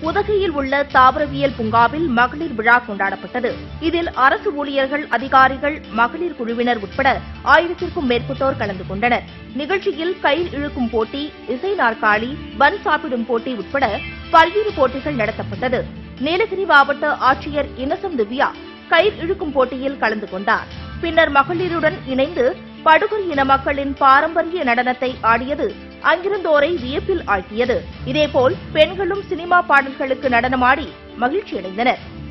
உதகையில் உள்ள தாவரவியல் பூங்காவில் மகளிர் விழா கொண்டாடப்பட்டது இதில் அரசு ஊழியர்கள் அதிகாரிகள் மகளிர் குழுவினர் உட்பட ஆயிரத்திற்கும் மேற்பட்டோர் கலந்து கொண்டனர் நிகழ்ச்சியில் கயிறு இழுக்கும் போட்டி இசை நாற்காலி பன் சாப்பிடும் போட்டி உட்பட பல்வேறு போட்டிகள் நடத்தப்பட்டது நீலகிரி மாவட்ட ஆட்சியர் இன்னசம் திவ்யா கயிறு இழுக்கும் போட்டியில் கலந்து கொண்டார் பின்னர் மகளிருடன் இணைந்து படுகர் இன மக்களின் பாரம்பரிய நடனத்தை ஆடியது அங்கிருந்தோரை வியப்பில் ஆழ்த்தியது இதேபோல் பெண்களும் சினிமா பாடல்களுக்கு நடனமாடி மகிழ்ச்சியடைந்தனர்